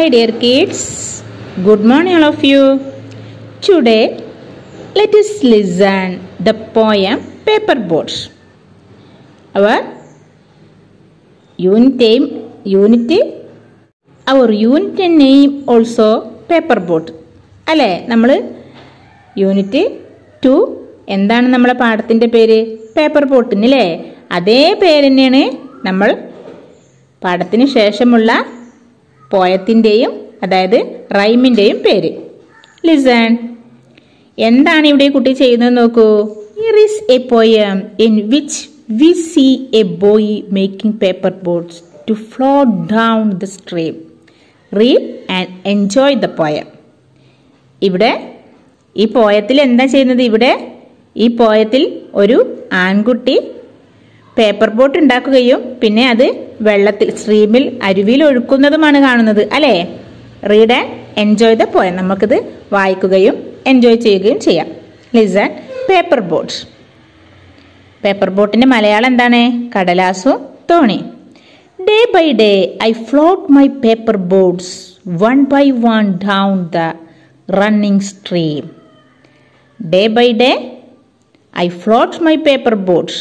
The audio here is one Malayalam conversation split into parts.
Hi, dear kids. Good morning, all of you. Today, let us listen the poem Paper Boats. Our unit name, unit, our unit name also Paper Boat. അല്ലേ നമ്മൾ യൂണിറ്റ് ടു എന്താണ് നമ്മളെ പാഠത്തിന്റെ പേര് പേപ്പർ ബോട്ടിന് അല്ലേ അതേ പേര് തന്നെയാണ് നമ്മൾ പാഠത്തിന് ശേഷമുള്ള പോയത്തിൻ്റെയും അതായത് റൈമിൻ്റെയും പേര് ലിസൺ എന്താണ് ഇവിടെ ഈ കുട്ടി ചെയ്യുന്നത് നോക്കൂ here is a poem in which we see a boy making paper boats to flow down the stream read and enjoy the poem ഇവിടെ ഈ പോയത്തിൽ എന്താ ചെയ്യുന്നത് ഇവിടെ ഈ പോയത്തിൽ ഒരു ആൺകുട്ടി പേപ്പർ ബോട്ട് ഉണ്ടാക്കുകയും പിന്നെ അത് വെള്ളത്തിൽ സ്ട്രീമിൽ അരുവിയിൽ ഒഴുക്കുന്നതുമാണ് കാണുന്നത് അല്ലേ read and enjoy the poem നമുക്കിത് വായിക്കുകയും എൻജോയ് ചെയ്യുകയും ചെയ്യാം ലിസൺ പേപ്പർ ബോട്ട് പേപ്പർ ബോട്ടിന്റെ മലയാളം എന്താണ് കടലാസു തോണി day by day I float my paper boats one by one down the running stream day by day I float my paper boats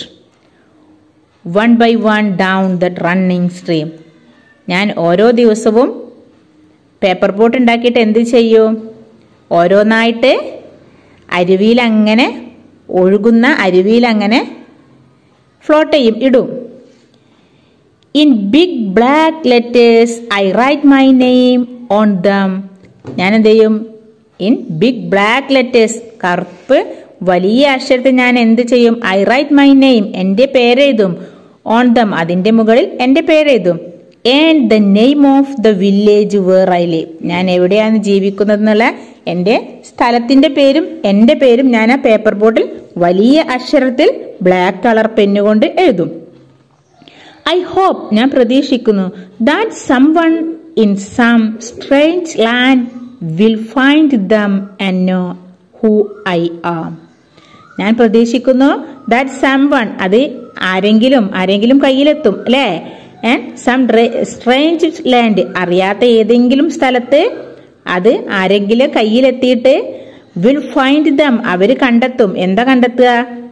one by one down the running stream ഞാൻ ഓരോ ദിവസവും പേപ്പർ ബോട്ട് ഉണ്ടാക്കിയിട്ട് എന്ത് ചെയ്യും ഓരോന്നായിട്ട് അരുവിയിൽ അങ്ങനെ ഒഴുകുന്ന അരുവിയിൽ അങ്ങനെ ഫ്ലോട്ട് ചെയ്യും ഇടും in big black letters I write my name on them ഞാൻ എന്ത് ചെയ്യും ഇൻ ബിഗ് ബ്ലാക്ക് ലെറ്റേഴ്സ് കറുപ്പ് വലിയ അക്ഷരത്തിൽ ഞാൻ എന്ത് ചെയ്യും ഐ റൈറ്റ് മൈ നെയിം എൻ്റെ പേരെഴുതും ഓൺ ദം അതിൻ്റെ മുകളിൽ എൻ്റെ പേരെഴുതും and the name of the village where I live ഞാൻ എവിടെയാണ് ജീവിക്കുന്നത് എന്നുള്ള എൻ്റെ സ്ഥലത്തിൻ്റെ പേരും എൻ്റെ പേരും ഞാൻ ആ പേപ്പർ ബോട്ടിൽ വലിയ അക്ഷരത്തിൽ ബ്ലാക്ക് കളർ പെന്നുകൊണ്ട് എഴുതും ഐ ഹോപ്പ് ഞാൻ പ്രതീക്ഷിക്കുന്നു that someone in some strange land will find them and know who I am ഞാൻ പ്രതീക്ഷിക്കുന്നു ദാറ്റ് സം വൺ അത് ആരെങ്കിലും ആരെങ്കിലും കയ്യിലെത്തും അല്ലേ ആൻഡ് സം സ്ട്രേഞ്ച് ലാൻഡ് അറിയാത്ത ഏതെങ്കിലും സ്ഥലത്ത് അത് ആരെങ്കിലും കയ്യിലെത്തിയിട്ട് വിൽ ഫൈൻഡ് ദം അവര് കണ്ടെത്തും എന്താ കണ്ടെത്തുക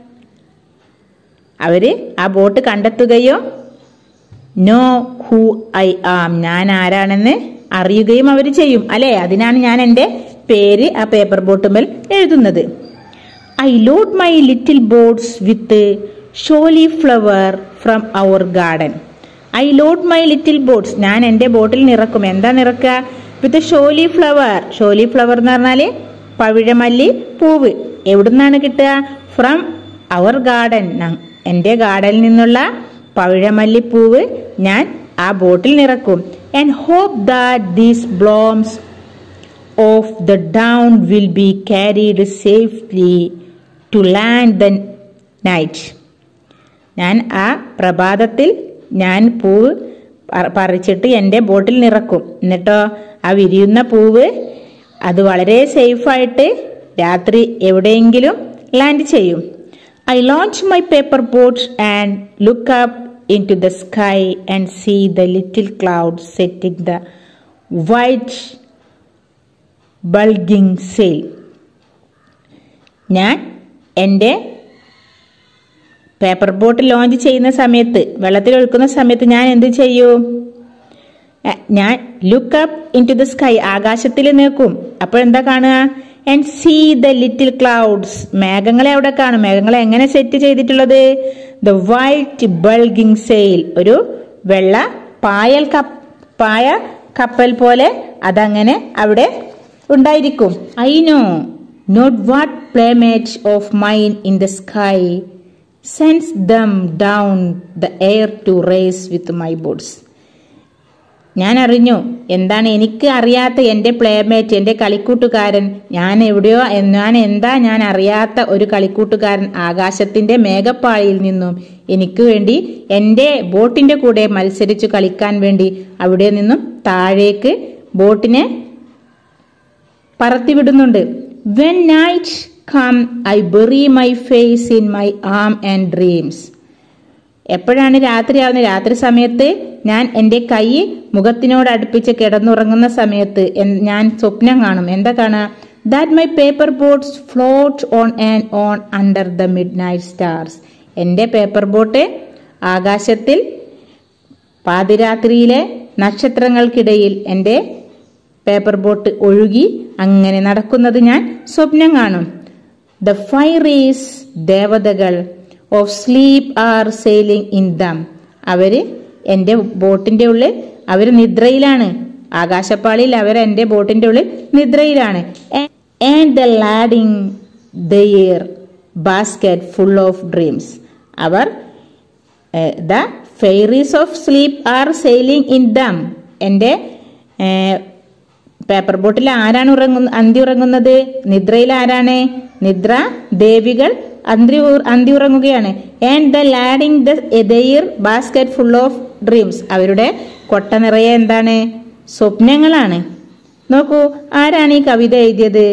അവര് ആ ബോട്ട് കണ്ടെത്തുകയോ നോ ഹൂ ഐ ആം ഞാൻ ആരാണെന്ന് അറിയുകയും അവർ ചെയ്യും അല്ലെ അതിനാണ് ഞാൻ എൻ്റെ പേര് ആ പേപ്പർ ബോട്ടുമേൽ എഴുതുന്നത് I load my little boats with shiuli flower from our garden I load my little boats ഞാൻ എൻ്റെ ബോട്ടിൽ നിറക്കും എന്താ നിറക്കുക വിത്ത് ഷോലി ഫ്ലവർ ഷോലി ഫ്ലവർ എന്ന് പറഞ്ഞാൽ പവിഴമല്ലി പൂവ് എവിടുന്നാണ് കിട്ടുക ഫ്രം അവർ ഗാർഡൻ എൻ്റെ ഗാർഡനിൽ നിന്നുള്ള പവിഴമല്ലിപ്പൂവ് ഞാൻ ആ ബോട്ടിൽ നിറക്കും and hope that these blossoms of the dawn will be carried safely to land the night ഞാൻ ആ പ്രഭാതത്തിൽ ഞാൻ പൂവ് പറിച്ചിട്ട് എൻ്റെ ബോട്ടിൽ നിറക്കും എന്നിട്ടോ ആ വിരിയുന്ന പൂവ് അത് വളരെ സേഫായിട്ട് രാത്രി എവിടെയെങ്കിലും ലാൻഡ് ചെയ്യും I launch my paper boats and look up into the sky and see the little cloud setting the white bulging sail ഞാൻ എൻ്റെ പേപ്പർ ബോട്ട് ലോഞ്ച് ചെയ്യുന്ന സമയത്ത് വെള്ളത്തിൽ ഒഴുക്കുന്ന സമയത്ത് ഞാൻ എന്ത് ചെയ്യൂ ഞാൻ look up into the sky ആകാശത്തിൽ നിൽക്കും അപ്പോൾ എന്താ കാണുക and see the little clouds മേഘങ്ങളെ അവിടെ കാണും മേഘങ്ങളെ എങ്ങനെ സെറ്റ് ചെയ്തിട്ടുള്ളത് ദ വൈറ്റ് ബൾഗിങ് സെയിൽ ഒരു വെള്ള പായൽ കപ്പ് പായ കപ്പൽ പോലെ അതങ്ങനെ അവിടെ ഉണ്ടായിരിക്കും I know not what playmate of mine in the sky sends them down the air to race with my boats ഞാൻ അറിഞ്ഞു എന്താണ് എനിക്ക് അറിയാത്ത എൻ്റെ പ്ലേമേറ്റ് എൻ്റെ കളിക്കൂട്ടുകാരൻ ഞാൻ എവിടെയോ ഞാൻ എന്താ ഞാൻ അറിയാത്ത ഒരു കളിക്കൂട്ടുകാരൻ ആകാശത്തിന്റെ മേഘപ്പാളിയിൽ നിന്നും എനിക്ക് വേണ്ടി എൻ്റെ ബോട്ടിന്റെ കൂടെ മത്സരിച്ചു കളിക്കാൻ വേണ്ടി അവിടെ നിന്നും താഴേക്ക് ബോട്ടിനെ പറത്തിവിടുന്നുണ്ട് when night come I bury my face in my arm and dreams എപ്പോഴാണ് രാത്രിയാവുന്നത് രാത്രി സമയത്ത് ഞാൻ എൻ്റെ കൈ മുഖത്തിനോട് അടുപ്പിച്ച് കിടന്നുറങ്ങുന്ന സമയത്ത് എൻ- ഞാൻ സ്വപ്നം കാണും എന്താ കാണുക that my paper boats float on and on under the midnight stars എൻ്റെ പേപ്പർ ബോട്ട് ആകാശത്തിൽ പാതിരാത്രിയിലെ നക്ഷത്രങ്ങൾക്കിടയിൽ എൻ്റെ പേപ്പർ ബോട്ട് ഒഴുകി അങ്ങനെ നടക്കുന്നത് ഞാൻ സ്വപ്നം കാണും ദ ഫൈറീസ് ദേവതകൾ of sleep are sailing in them അവര് എൻ്റെ ബോട്ടിന്റെ ഉള്ളിൽ അവർ നിദ്രയിലാണ് ആകാശപ്പാളിയിൽ അവർ എൻ്റെ ബോട്ടിന്റെ ഉള്ളിൽ നിദ്രയിലാണ് and the lading their basket full of dreams അവർ the fairies of sleep are sailing in them എൻ്റെ പേപ്പർ ബോട്ടിൽ ആരാണ് ഉറങ്ങുന്ന അന്തി ഉറങ്ങുന്നത് നിദ്രയിൽ ആരാണ് നിദ്ര ദേവികൾ അന്തി ഉ- അന്തി ഉറങ്ങുകയാണ് and the lading the their basket full of dreams അവരുടെ കൊട്ട നിറയെ എന്താണ് സ്വപ്നങ്ങളാണ് നോക്കൂ ആരാണ് ഈ കവിത എഴുതിയത്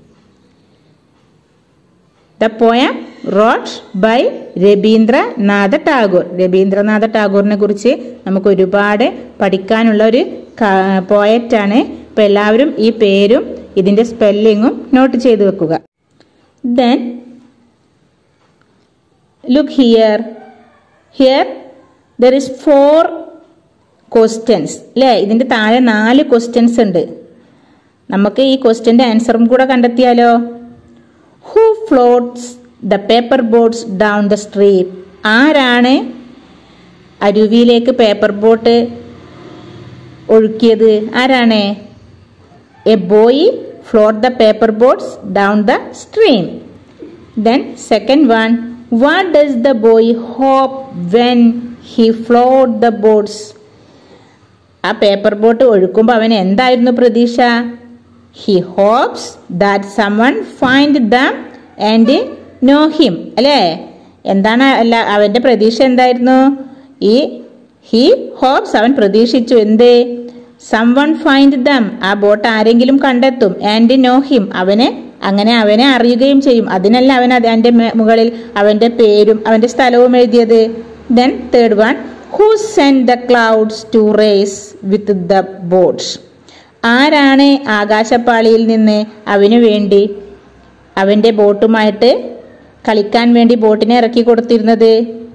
the poem wrote by Rabindranath Tagore Rabindranath ടാഗോറിനെ കുറിച്ച് നമുക്ക് ഒരുപാട് പഠിക്കാനുള്ള ഒരു പോയറ്റാണ് ഇപ്പൊ എല്ലാവരും ഈ പേരും ഇതിന്റെ സ്പെല്ലിങ്ങും നോട്ട് ചെയ്തു വെക്കുക then look here here there is four questions അല്ലേ ഇതിന്റെ താഴെ നാല് ക്വസ്റ്റ്യൻസ് ഉണ്ട് നമുക്ക് ഈ ക്വസ്റ്റ്യന്റെ ആൻസറും കൂടെ കണ്ടെത്തിയാലോ who floats the paper boats down the stream ആരാണ് അരുവിയിലേക്ക് പേപ്പർ ബോട്ട് ഒഴുക്കിയത് ആരാണ് a boy float the paper boats down the stream then second one what does the boy hope when he float the boats ആ പേപ്പർ ബോട്ട് ഒഴുക്കുമ്പോൾ അവൻ എന്തായിരുന്നു പ്രതീക്ഷ he hopes that someone find them and know him അല്ലേ എന്താണ് അല്ല അവന്റെ പ്രതീക്ഷ എന്തായിരുന്നു ഈ ഹി ഹോപ്സ് അവൻ പ്രതീക്ഷിച്ചു എന്ത് സംവൺ ഫൈൻഡ് ദം ആ ബോട്ട് ആരെങ്കിലും കണ്ടെത്തും ആൻഡ് നോ ഹിം അവന് അങ്ങനെ അവനെ അറിയുകയും ചെയ്യും അതിനല്ല അവൻ അതിന്റെ മുകളിൽ അവന്റെ പേരും അവന്റെ സ്ഥലവും എഴുതിയത് then third one who send the clouds to race with the boats ആരാണ് ആകാശപ്പാളിയിൽ നിന്ന് അവന് വേണ്ടി അവന്റെ ബോട്ടുമായിട്ട് കളിക്കാൻ വേണ്ടി ബോട്ടിനെ ഇറക്കി കൊടുത്തിരുന്നത്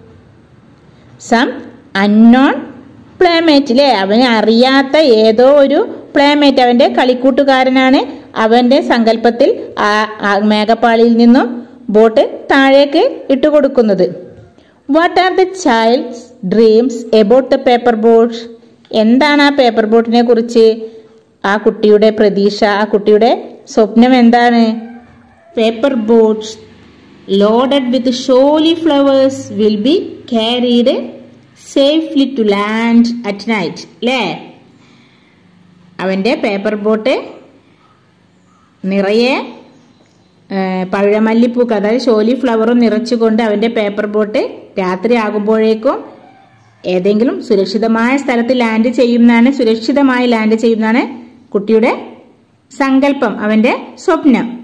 സം അൺനോൺ പ്ലേമേറ്റ് അല്ലേ അവന് അറിയാത്ത ഏതോ ഒരു പ്ലേമേറ്റ് അവന്റെ കളിക്കൂട്ടുകാരനാണ് അവന്റെ സങ്കല്പത്തിൽ ആ ആ മേഘപ്പാളിയിൽ നിന്നും ബോട്ട് താഴേക്ക് ഇട്ടുകൊടുക്കുന്നത് what are the child's dreams about the paper boat എന്താണ് ആ പേപ്പർ ബോട്ടിനെ കുറിച്ച് ആ കുട്ടിയുടെ പ്രതീക്ഷ ആ കുട്ടിയുടെ സ്വപ്നം എന്താണ് paper boats loaded with shiuli flowers will be carried safely to land at night അല്ലേ അവന്റെ പേപ്പർ ബോട്ട് നിറയെ പഴമല്ലിപ്പൂക്ക് അതായത് ഷോലി ഫ്ലവറും നിറച്ചുകൊണ്ട് അവന്റെ പേപ്പർ ബോട്ട് രാത്രി ആകുമ്പോഴേക്കും ഏതെങ്കിലും സുരക്ഷിതമായ സ്ഥലത്ത് ലാൻഡ് ചെയ്യുന്നതാണ് സുരക്ഷിതമായി ലാൻഡ് ചെയ്യുന്നതാണ് കുട്ടിയുടെ സങ്കല്പം അവന്റെ സ്വപ്നം